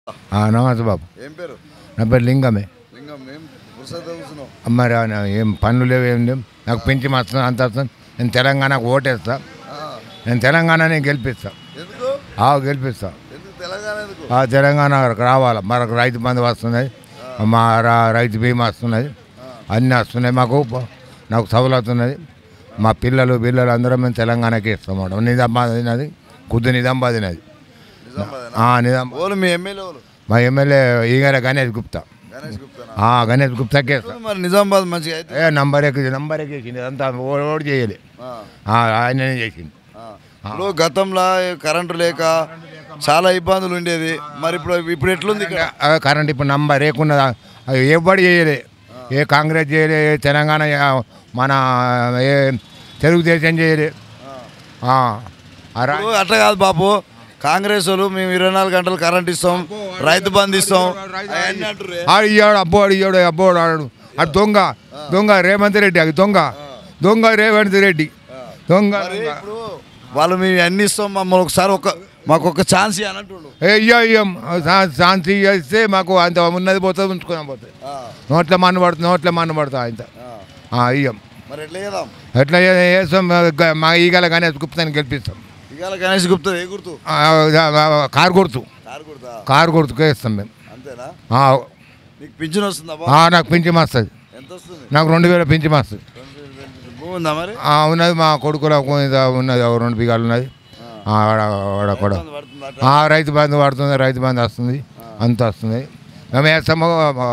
ఆ, నమస్తే బాబు ఏం పేరు నా పేరు లింగమే లింగం ఏం పురుషత కూర్చున్నావు మరి ఆ నా- ఏం పనులు లేవు ఏం లేవు నాకు పెంచి వస్తుంది అంత వస్తుంది నేను తెలంగాణకు ఓటేస్తా నేను తెలంగాణనే గెలిపిస్తా ఎందుకు ఆ గెలిపిస్తా ఎందుకు తెలంగాణ ఎందుకు ఆ తెలంగాణ రావాలి మనకు రైతు బంధు వస్తున్నది మా రా- రైతు బీమా వస్తున్నది అన్నీ వస్తున్నాయి మాకు ప- నాకు సౌలత్ ఉన్నది మా పిల్లలు పిల్లలు అందరం మేము తెలంగాణకి ఇస్తాం మేడం నిజామాబాదినది కుద్దు నిజామాబాదినది నిజామాబాదేనా? ఆ, నిజాం ఓలు మీ ఎమ్మెల్యే ఓలు మా ఎమ్మెల్యే ఈగర గణేష్ గుప్తా గణేష్ గుప్తానా ఆ, గణేష్ గుప్తాకే ఇస్తాం మరి నిజామాబాద్ మంచిగా అయితే ఏ నంబర్ ఎక్కి నంబర్ ఎక్కేసింది అంతా ఓడి చేయలే ఆ, ఆ, ఆయననే చేసింది ఆ. ఇప్పుడు గతంలో కరెంటు లేక చాలా ఇబ్బందులు ఉండేది మరి ఇప్పుడు ఇప్పుడు ఎట్లుంది ఇక్కడ ఆ, కరెంట్ ఇప్పుడు నంబర్ ఏకున్నదా అది ఎవ్వడు చేయలే ఏ కాంగ్రెస్ చేయలే ఏ తెలంగాణ ఏ- మన ఏ తెలుగుదేశం చేయలే ఆ, ఆ రా- ఇప్పుడు అట్లా కాదు బాబు కాంగ్రెస్ వాళ్ళు మేము ఇరవై నాలుగు గంటలు కరెంట్ ఇస్తాం రైతు బంధు ఇస్తాం అవన్నీ అంటుర్రే. ఆడు ఇయ్యాడు అబ్బోడు ఇయ్యాడు అబ్బోడు ఆడు అటు దొంగ దొంగ రేవంత్ రెడ్డి అది దొంగ దొంగ రేవంత్ రెడ్డి దొంగ మరి ఇప్పుడు వాళ్ళు మేము అన్ని ఇస్తాం మమ్మల్ని ఒకసారి ఒక మాకు ఒక ఛాన్స్ ఇవ్వని అంటుండు ఏ ఇయ్య ఇయ్యం శాంతి ఇస్తే మాకు అంత ఉన్నది పోతుంది ఉంచుకున్నాం పోతుంది ఆ, నోట్ల మన్ను పడుతుంది నోట్ల మన్ను పడుతుంది ఆయన ఆ. ఇయ్యం మరి ఎట్లా చేద్దాం ఎట్లా చే- చేస్తాం గ- మా ఈగల గణేష్ గుప్తాని గెలిపిస్తాం ఇవాళ గణేష్ గుప్తా ఏ గుర్తు ఆ, ఆ, కారు గుర్తు కారు గుర్తా కారు గుర్తుకే ఇస్తాం మేము అంతేనా ఆ, నీకు పింఛన్ వస్తుందా బా? ఆ, నాకు పింఛం వస్తుంది ఎంత వస్తుంది నాకు రెండు వేల పింఛం వస్తుంది భూమి ఉందా మరి ఆ, ఉన్నది మా కొడుకులకు ఇది ఉన్నది ఓ రెండు బిగాలు ఉన్నది ఆ, ఆడ ఆడ కూడా ఇబ్బంది పడుతుందా అట్లా? ఆ, రైతు బంధు పడుతుంది రైతు బంధు వస్తుంది అంత వస్తుంది మేము వేస్తాము ఆ,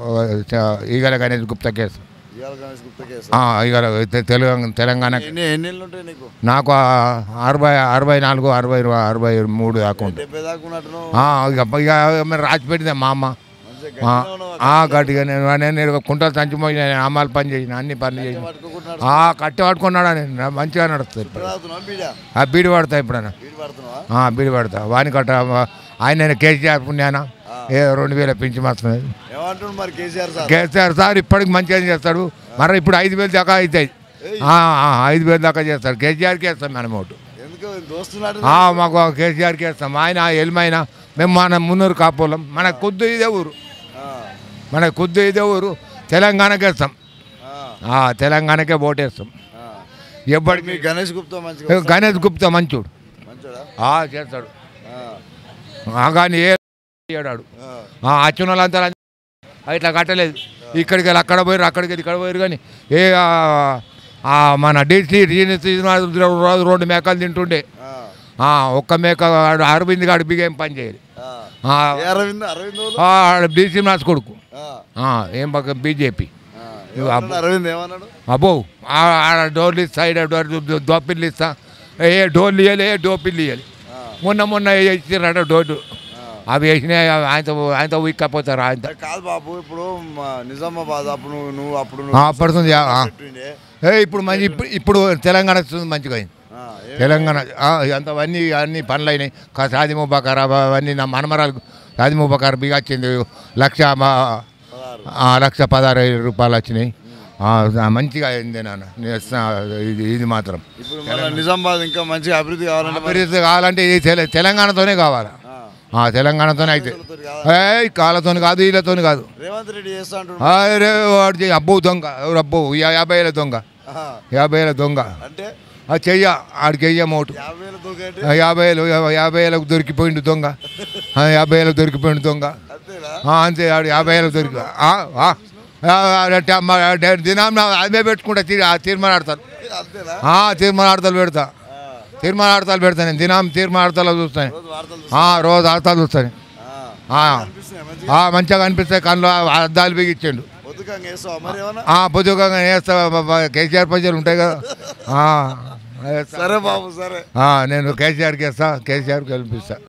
చ- ఈగల గణేష్ గుప్తాకి వేస్తాం ఇవాళ గణేష్ గుప్తా కేసు ఆ, ఈగల తె- తెలుగు తెలంగాణకి ఎన్ని ఎన్ని ఏళ్ళు ఉంటాయి నీకు నాకు ఆ అరవై అరవై నాలుగు అరవై అరవై మూడు దాకా ఉంటుంది డెబ్బై దాకా ఉన్నట్టు ఆ, ఇక ఇక మరి రాసి పెట్టింది మా అమ్మ మంచిగా ఆ, గట్టిగా ఉన్నావు ఆ, గట్టిగా నేను నేను కుంటలు సంచిపోయిన నేను అమ్మాలు పని చేసిన అన్ని పనులు చేసిన పట్టుకుంటున్నాడు ఆ, కట్టి పట్టుకున్నాడా నేను నా మంచిగా నడుస్తుంది ఇప్పుడు తాగుతున్నావు బీడా ఆ బీడి పడతా ఇప్పుడన్నా బీడి పడుతున్నావా ఆ, బీడి పడతా వాని కట్ట ఆయన నేను కేసీఆర్ పుణ్యాన ఏ రెండు వేల పెంచి వస్తున్నది ఏమంటుండు మరి కేసీఆర్ సార్ కేసీఆర్ సార్ ఇప్పటికి మంచిగా చేస్తాడు మరి ఇప్పుడు ఐదు వేలు దాకా అవుతాయి ఆ, ఆ, ఐదు వేలు దాకా చేస్తాడు కేసీఆర్కి వేస్తాం మనం ఓటు ఎందుకు దోస్తున్నాడు ఆ, మాకు కేసీఆర్కి వేస్తాం ఆయన ఎల్మైనా మేము మన మున్నూరు కాపోలం మన కొద్దు ఇదే ఊరు మన కొద్దు ఇదే ఊరు తెలంగాణకి వేస్తాం ఆ, తెలంగాణకే ఓటేస్తాం ఎప్పటికి మీ గణేష్ గుప్తా మంచిగా గణేష్ గుప్తా మంచోడు మంచోడా ఆ, చేస్తాడు ఆ, ఆ, కానీ ఏ చేయడాడు ఆ, వచ్చిన వాళ్ళంతా ఇట్లా కట్టలేదు ఇక్కడికి వెళ్ళి అక్కడ పోయారు అక్కడికి వెళ్ళి ఇక్కడ పోయారు కానీ ఏ ఆ, ఆ, మన డీసీ రెండు మేకలు తింటుండే ఆ, ఆ, ఒక్క మేక వాడు అరవింద్ గాడు బిగేం పని చేయాలి ఆ. ఏ అరవింద్ అరవింద్ వాళ్ళు? డీసీ నాస్ కొడుకు ఆ, ఆ, ఏం పక్క బీజేపీ ఆ. ఏమన్నాడు అరవింద్ ఏమన్నాడు అబ్బో ఆ, ఆడ డోర్లు ఇస్తా ఈడ డోర్ దోపిల్లు ఇస్తా ఏ డోర్లు ఇవ్వాలి ఏ డోపిల్లు ఇవ్వాలి ఆ, మొన్న మొన్న ఇచ్చిర్రట డోర్లు ఆ. అవి వేసినాయి ఆయనతో ఆయనతో ఉక్కపోతారు ఆయనతో అరే కాదు బాబు ఇప్పుడు మా నిజామాబాద్ అప్పుడు నువ్వు నువ్వు అప్పుడు ఆ, పడుతుంది ఆ, ఆ. చెప్పిండే. ఏ ఇప్పుడు మంచి ఇప్పుడు ఇప్పుడు తెలంగాణ వస్తుంది మంచిగా అయింది ఆ, ఏ- తెలంగాణ ఆ, అంత అన్నీ అన్ని పనులు అయినాయి కా- సాది ముబాకర్ అవ- అవన్నీ నా మనమరాలు సాది ముబాకర్ బిగా వచ్చింది లక్ష మా- పదహారు. ఆ, లక్ష పదహారు వేల రూపాయలు వచ్చినాయి ఆ, ఆ, మంచిగా అయింది నాన్న నేను ఇస్తున్నా, ఇది ఇది మాత్రం ఇప్పుడు మన నిజామాబాద్ ఇంకా మంచిగా అభివృద్ధి కావాలంటే మరి అభివృద్ధి కావాలంటే ఇది తెల- తెలంగాణతోనే కావాలి ఆ, ఆ, తెలంగాణతోనే అయితే రైతులతోటి కాదా? ఏ కాళ్ళతోని కాదు వీళ్ళతోని కాదు రేవంత్ రెడ్డి చేస్తా అంటుండు అరే వాడు చెయ్యి అబ్బో దొంగ ఎవరు అబ్బో యా- యాభై వేల దొంగ ఆహా. యాభై వేల దొంగ అంటే అది చెయ్య ఆడికి వెయ్యం ఓటు యాభై వేల దొంగ అంటే ఆ, యాభై వేలు యా- యాభై వేలకు దొరికిపోయిండు దొంగ ఆ, యాభై వేలకు దొరికిపోయిండు దొంగ అంతేనా ఆ, అంతే ఆడు యాభై వేలకు దొరికి ఆ, ఆ. ఆ, అంటే మా డే- దినం అదే పెట్టుకుంటా తీర్ తీర్మానం ఆడతారు అంతేనా ఆ, తీర్మానం ఆడతాలు పెడతా ఆ, తీర్మానం ఆడతాలు పెడతాను నేను దినం తీర్మానం ఆడతాలు చూస్తాను రోజు వార్తలు ఆ, రోజు ఆడతాలు చూస్తాను ఆ, ఆ. అనిపిస్తున్నాయి మంచిగా ఆ, మంచిగా కనిపిస్తాయి కళ్ళు అద్దాలు బిగించండు బొద్దుకంగా వేస్తావా మరి ఏమన్నా ఆ, పొద్దుగా వేస్తా కేసీఆర్ పైసలు ఉంటాయి కదా ఆ, వేస్తా. సరే బాబు సరే ఆ, నేను కేసీఆర్కి వేస్తా కేసీఆర్కి కనిపిస్తా